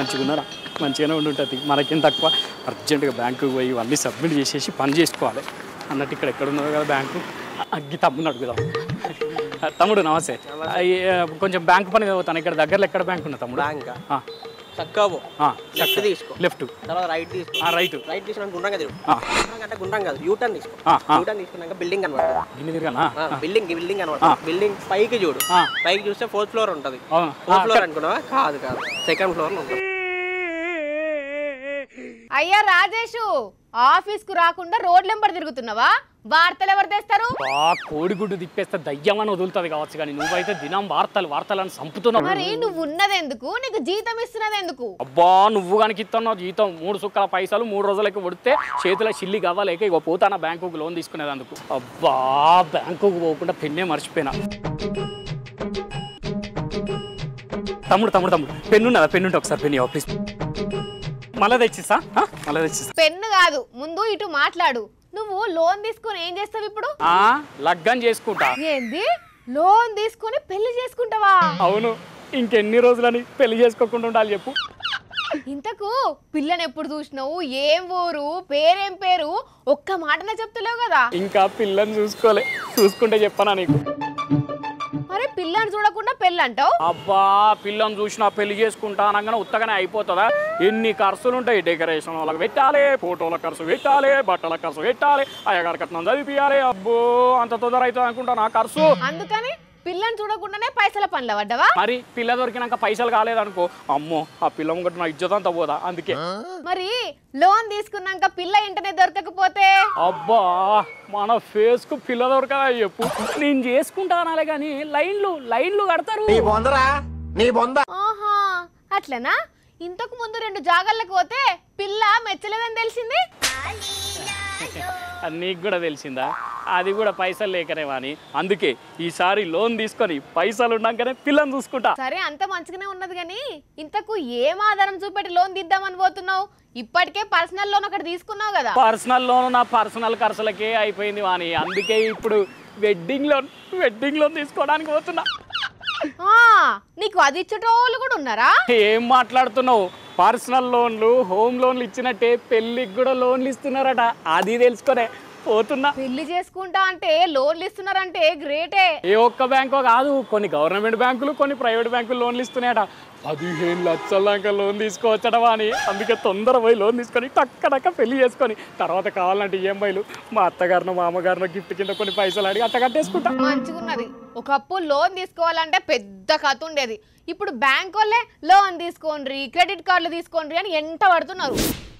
మంచిగా ఉన్నారా మంచిగానే ఉండి ఉంటుంది మనకేం తక్కువ అర్జెంటుగా బ్యాంకుకి పోయి ఇవన్నీ సబ్మిట్ చేసేసి పని చేసుకోవాలి అన్నట్టు ఇక్కడ ఎక్కడ ఉన్నదో కదా బ్యాంకు అగ్గి తమ్ముని అడుగుదాం తమ్ముడు నమస్తే అయ్యి, కొంచెం బ్యాంక్ పని చదువుతాను ఇక్కడ దగ్గరలో ఎక్కడ బ్యాంక్ ఉంది తమ్ముడు బ్యాంక్ చక్కగా పో లెఫ్ట్ తీసుకో లెఫ్ట్ తర్వాత రైట్ తీసుకో రైట్ రైట్ తీసుకున్నాక గుండ్రంగా తిరుగు ఆ. గుండ్రంగా అంటే గుండ్రం కాదు యూ టర్న్ తీసుకో ఆ, ఆ. యూ టర్న్ తీసుకున్నాక బిల్డింగ్ కనబడుతుంది గిన్నె తిరగానా ఆ, బిల్డింగ్ బిల్డింగ్ కనబడుతుంది బిల్డింగ్ పైకి చూడు ఆ. పైకి చూస్తే ఫోర్త్ ఫ్లోర్ ఉంటుంది అవును. ఫోర్త్ ఫ్లోర్ అనుకున్నావా కాదు కాదు సెకండ్ ఫ్లోర్ ఉంటుంది అయ్యా రాజేషు ఆఫీస్ కు రాకుండా రోడ్లెంబడి తిరుగుతున్నావా వార్తలు ఎవరు తెస్తారు బా కోడిగుడ్డు తిప్పేస్తే దయ్యమని వదులుతుంది కావచ్చు కానీ నువ్వైతే దినం వార్తలు వార్తలని చంపుతున్నావు మరి నువ్వు ఉన్నదెందుకు నీకు జీతం ఇస్తున్నది ఎందుకు అబ్బా నువ్వు కనుక ఇస్తున్నావు జీతం మూడు సుక్కల పైసలు మూడు రోజులకి పడితే చేతిలో చిల్లి కావాలేక ఇక పోతానా బ్యాంకుకు లోన్ తీసుకునేదందుకు అబ్బా బ్యాంకుకు పోకుండా పెన్నే మర్చిపోయినా తమ్ముడు తమ్ముడు తమ్ముడు పెన్ను ఉన్నదా పెన్ను ఉంటే ఒకసారి పెన్ను ప్లీజ్ మళ్ళీ తెచ్చిస్తా ఆ? మళ్ళీ తెచ్చిస్తా పెన్ను కాదు ముందు ఇటు మాట్లాడు నువ్వు లోన్ తీసుకొని ఏం చేస్తావు ఇప్పుడు ఆ, లగ్గం చేసుకుంటా ఏంది లోన్ తీసుకొని పెళ్లి చేసుకుంటావా అవును ఇంకెన్ని రోజులని పెళ్లి చేసుకోకుండా ఉండాలి చెప్పు ఇంతకు పిల్లని ఎప్పుడు చూసినావు ఏం ఊరు పేరేం పేరు ఒక్క మాటనే చెప్తలేవు కదా ఇంకా పిల్లని చూసుకోలే చూసుకుంటే చెప్పనా నీకు మరి పిల్లని చూడకుండా పెళ్ళి అంటావు అబ్బా పిల్లని చూసినా పెళ్లి చేసుకుంటా అనగానే ఉత్తగానే అయిపోతుందా ఎన్ని ఖర్చులు ఉంటాయి డెకరేషన్ వాళ్ళకి పెట్టాలి ఫోటోల ఖర్చు పెట్టాలి బట్టల ఖర్చు పెట్టాలి అయ్యగారి కట్నం చదివిపియాలి అబ్బో అంత తొందర అవుతుంది అనుకుంటా నా ఖర్చు అందుకని పిల్లని చూడకుండానే పైసల పనులు పడ్డావా మరి పిల్ల దొరికినాక పైసలు కాలేదనుకో అమ్మో ఆ పిల్ల ముంగట నా ఇజ్జత అంతా పోదా అందుకే మరి లోన్ తీసుకున్నాక పిల్ల ఇంటనే దొరకకపోతే అబ్బా మన ఫేస్ కు పిల్ల దొరకదా చెప్పు నేను చేసుకుంటా అనాలే కానీ లైన్లు లైన్లు కడతారు ఆహా అట్లనా ఇంతకు ముందు రెండు జాగాలకు పోతే పిల్ల మెచ్చలేదని తెలిసింది అది నీకు కూడా తెలిసిందా అది కూడా పైసలు లేకనే వాని అందుకే ఈసారి లోన్ తీసుకొని పైసలు ఉన్నాకనే పిల్లని చూసుకుంటా సరే అంత మంచిగానే ఉన్నది కానీ ఇంతకు ఏం ఆధారం చూపెట్టి లోన్ తీద్దామని పోతున్నావు ఇప్పటికే పర్సనల్ లోన్ ఒకటి తీసుకున్నావు కదా పర్సనల్ లోన్ నా పర్సనల్ ఖర్చులకే అయిపోయింది వాని అందుకే ఇప్పుడు వెడ్డింగ్ లోన్ వెడ్డింగ్ లోన్ తీసుకోవడానికి పోతున్నా ఆ, నీకు అది ఇచ్చేటోళ్ళు కూడా ఉన్నారా ఏం మాట్లాడుతున్నావు పర్సనల్ లోన్లు హోమ్ లోన్లు ఇచ్చినట్టే పెళ్ళికి కూడా లోన్లు ఇస్తున్నారట అది తెలుసుకొనే పోతున్నా పెళ్లి చేసుకుంటా అంటే లోన్లు ఇస్తున్నారంటే గ్రేటే ఏ ఒక్క బ్యాంకో కాదు కొన్ని గవర్నమెంట్ బ్యాంకులు కొన్ని ప్రైవేట్ బ్యాంకులు లోన్లు ఇస్తున్నాయట పదిహేను లక్షల దాకా లోన్ తీసుకోవచ్చడవా అని అందుకే తొందర పోయి లోన్ తీసుకొని టక్క పెళ్లి చేసుకొని తర్వాత కావాలంటే ఈఎంఐలు మా అత్తగారినో మా అమ్మగారినో గిఫ్ట్ కింద కొన్ని పైసలు అడిగి అట్ట కట్టేసుకుంటా మంచిగున్నది ఒకప్పుడు లోన్ తీసుకోవాలంటే పెద్ద కథ ఉండేది ఇప్పుడు బ్యాంక్ వాళ్ళే లోన్ తీసుకోండి క్రెడిట్ కార్డులు తీసుకోండి అని ఎంట పడుతున్నారు